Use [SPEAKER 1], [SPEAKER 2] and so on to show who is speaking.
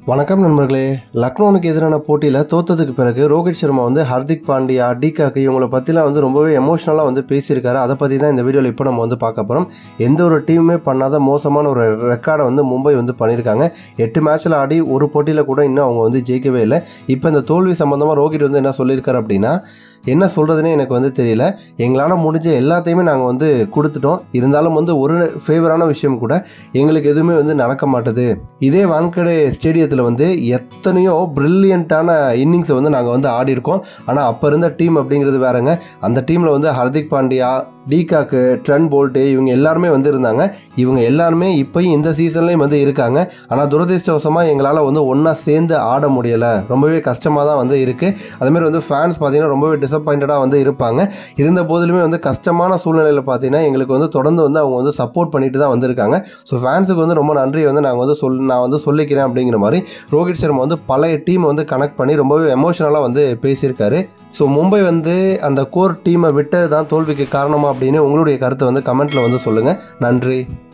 [SPEAKER 1] வணக்கம் நண்பர்களே லக்னோனுக்கு எதிரான போட்டியில் தோத்ததுக்கு பிறகு ரோஹித் சர்மா வந்து ஹர்திக் பாண்டியா டிகாக்கு இவங்கள பற்றிலாம் வந்து ரொம்பவே எமோஷ்னலாக வந்து பேசியிருக்காரு அதை பற்றி தான் இந்த வீடியோவில் இப்போ நம்ம வந்து பார்க்க போகிறோம் எந்த ஒரு டீமுமே பண்ணாத மோசமான ஒரு ரெக்கார்டை வந்து மும்பை வந்து பண்ணியிருக்காங்க எட்டு மேட்ச்சில் ஆடி ஒரு போட்டியில் கூட இன்னும் அவங்க வந்து ஜெயிக்கவே இல்லை இப்போ இந்த தோல்வி சம்மந்தமாக ரோஹித் வந்து என்ன சொல்லியிருக்காரு அப்படின்னா என்ன சொல்கிறதுனே எனக்கு வந்து தெரியல எங்களால் முடிஞ்ச எல்லாத்தையுமே நாங்கள் வந்து கொடுத்துட்டோம் இருந்தாலும் வந்து ஒரு ஃபேவரான விஷயம் கூட எங்களுக்கு எதுவுமே வந்து நடக்க மாட்டுது இதே வான்கடே ஸ்டேடியத்தில் வந்து எத்தனையோ ப்ரில்லியண்ட்டான இன்னிங்ஸை வந்து நாங்கள் வந்து ஆடிருக்கோம் ஆனால் அப்போ இருந்த டீம் அப்படிங்கிறது வேறங்க அந்த டீமில் வந்து Hardik Pandya de Kock Trent Boult இவங்க எல்லாருமே வந்து இருந்தாங்க இவங்க எல்லாருமே இப்போயும் இந்த சீசன்லேயும் வந்து இருக்காங்க ஆனால் துரதிருஷ்டவசமாக எங்களால் வந்து ஒன்றா சேர்ந்து ஆட முடியலை ரொம்பவே கஷ்டமாக தான் வந்து இருக்குது அதேமாதிரி வந்து ஃபேன்ஸ் பார்த்தீங்கன்னா ரொம்பவே டிசப்பாயிண்டடாக வந்து இருப்பாங்க இருந்த போதிலுமே வந்து கஷ்டமான சூழ்நிலையில் பார்த்தீங்கன்னா எங்களுக்கு வந்து தொடர்ந்து வந்து அவங்க வந்து சப்போர்ட் பண்ணிட்டு தான் வந்திருக்காங்க ஸோ ஃபேன்ஸுக்கு வந்து ரொம்ப நன்றி வந்து நாங்கள் வந்து சொல் நான் வந்து சொல்லிக்கிறேன் அப்படிங்கிற மாதிரி ரோஹித் சர்மா வந்து பழைய டீம் வந்து கனெக்ட் பண்ணி ரொம்பவே எமோஷனலாக வந்து பேசியிருக்காரு ஸோ மும்பை வந்து அந்த கோர் டீமை விட்டு தான் தோல்விக்கு காரணமா அப்படின்னு உங்களுடைய கருத்தை வந்து கமெண்ட்டில் வந்து சொல்லுங்கள் நன்றி